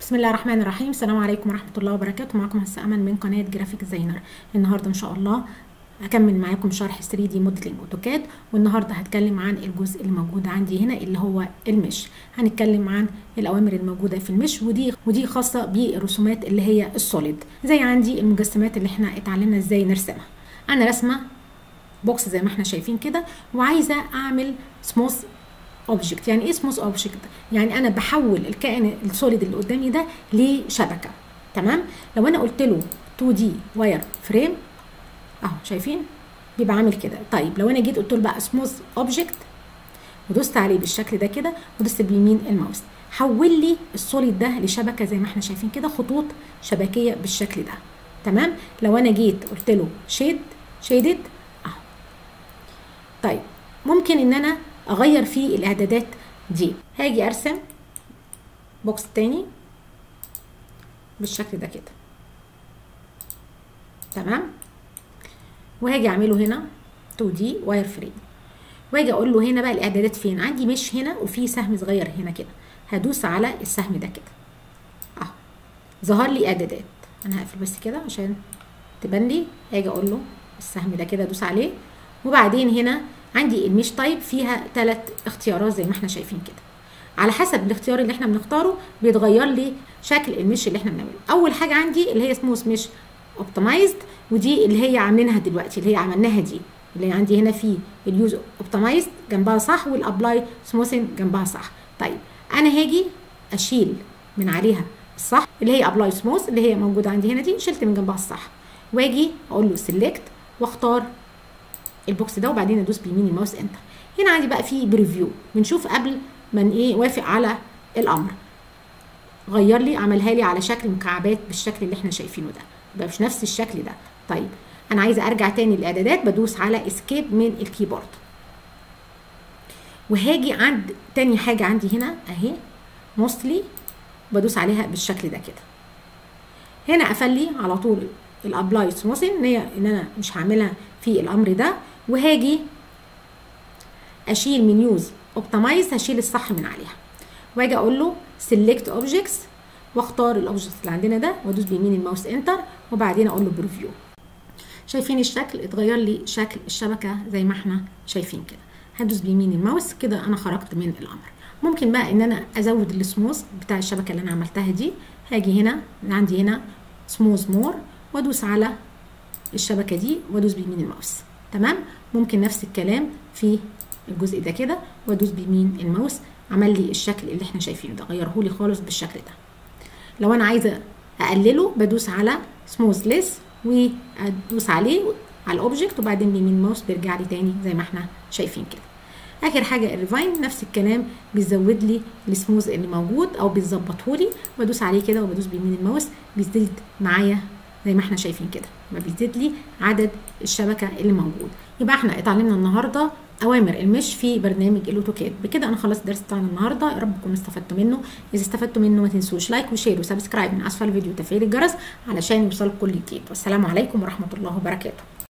بسم الله الرحمن الرحيم السلام عليكم ورحمة الله وبركاته معكم هسه أمل من قناة جرافيك ديزاينر النهاردة إن شاء الله هكمل معاكم شرح 3 دي موديلنج اوتوكاد والنهارده هتكلم عن الجزء اللي موجود عندي هنا اللي هو المش هنتكلم عن الاوامر الموجوده في المش ودي ودي خاصه بالرسومات اللي هي السوليد زي عندي المجسمات اللي احنا اتعلمنا ازاي نرسمها انا رسمه بوكس زي ما احنا شايفين كده وعايزه اعمل سموث اوبجكت يعني ايه سموث اوبجكت يعني انا بحول الكائن السوليد اللي قدامي ده لشبكه تمام لو انا قلت له 2 دي واير فريم اهو شايفين بيبقى عامل كده طيب لو انا جيت قلت له بقى سموث اوبجكت ودوست عليه بالشكل ده كده ودوست بيمين الماوس حول لي السوليد ده لشبكه زي ما احنا شايفين كده خطوط شبكيه بالشكل ده تمام لو انا جيت قلت له شيد شيدد اهو طيب ممكن ان انا اغير فيه الاعدادات دي هاجي ارسم بوكس تاني بالشكل ده كده تمام وهاجي اعمله هنا 2 دي واير فريم واجي اقول له هنا بقى الاعدادات فين عندي مش هنا وفي سهم صغير هنا كده هدوس على السهم ده كده اهو ظهر لي اعدادات انا هقفل بس كده عشان تبان لي هاجي اقول له السهم ده كده ادوس عليه وبعدين هنا عندي المش تايب فيها ثلاث اختيارات زي ما احنا شايفين كده على حسب الاختيار اللي احنا بنختاره بيتغير لي شكل المش اللي احنا بنعمله اول حاجه عندي اللي هي سموث مش اوبتمايزد ودي اللي هي عاملينها دلوقتي اللي هي عملناها دي اللي عندي هنا في اليوز اوبتمايزد جنبها صح والابلاي سموثين جنبها صح طيب انا هاجي اشيل من عليها الصح اللي هي ابلاي سموث اللي هي موجوده عندي هنا دي شلت من جنبها الصح واجي اقول له سيلكت واختار البوكس ده وبعدين ادوس بيمين الماوس انتر هنا عندي بقى في بريفيو بنشوف قبل ما ايه وافق على الامر غير لي عملها لي على شكل مكعبات بالشكل اللي احنا شايفينه ده يبقى مش نفس الشكل ده طيب انا عايزه ارجع تاني للاعدادات بدوس على اسكيب من الكيبورد وهاجي عند تاني حاجه عندي هنا اهي موستلي بدوس عليها بالشكل ده كده هنا قفل لي على طول الابلاي سموثين ان هي ان انا مش هعملها في الامر ده وهاجي اشيل من يوز اوبتمايز هشيل الصح من عليها واجي اقول له سيلكت اوبجكتس واختار الاوبجكت اللي عندنا ده وادوس بيمين الماوس انتر وبعدين اقول له بريفيو شايفين الشكل اتغير لي شكل الشبكه زي ما احنا شايفين كده هدوس بيمين الماوس كده انا خرجت من الامر ممكن بقى ان انا ازود السموث بتاع الشبكه اللي انا عملتها دي هاجي هنا عندي هنا سموث مور وادوس على الشبكه دي وادوس بيمين الماوس تمام ممكن نفس الكلام في الجزء ده كده وادوس بيمين الماوس عمل لي الشكل اللي احنا شايفينه ده غيره لي خالص بالشكل ده لو انا عايزه اقلله بدوس على سموث ليس وادوس عليه على الاوبجكت وبعدين بيمين الماوس بيرجع لي تاني زي ما احنا شايفين كده اخر حاجه الريفاين نفس الكلام بيزود لي السموث اللي موجود او بيظبطه لي بدوس عليه كده وبدوس بيمين الماوس بيزيد معايا زي ما احنا شايفين كده بيزيد لي عدد الشبكه اللي موجود يبقى احنا اتعلمنا النهارده اوامر المش في برنامج الاوتوكاد بكده انا خلصت الدرس بتاعنا النهارده يا رب تكونوا استفدتوا منه اذا استفدتوا منه ما تنسوش لايك وشير وسبسكرايب من اسفل الفيديو وتفعيل الجرس علشان يوصلكم كل جديد والسلام عليكم ورحمه الله وبركاته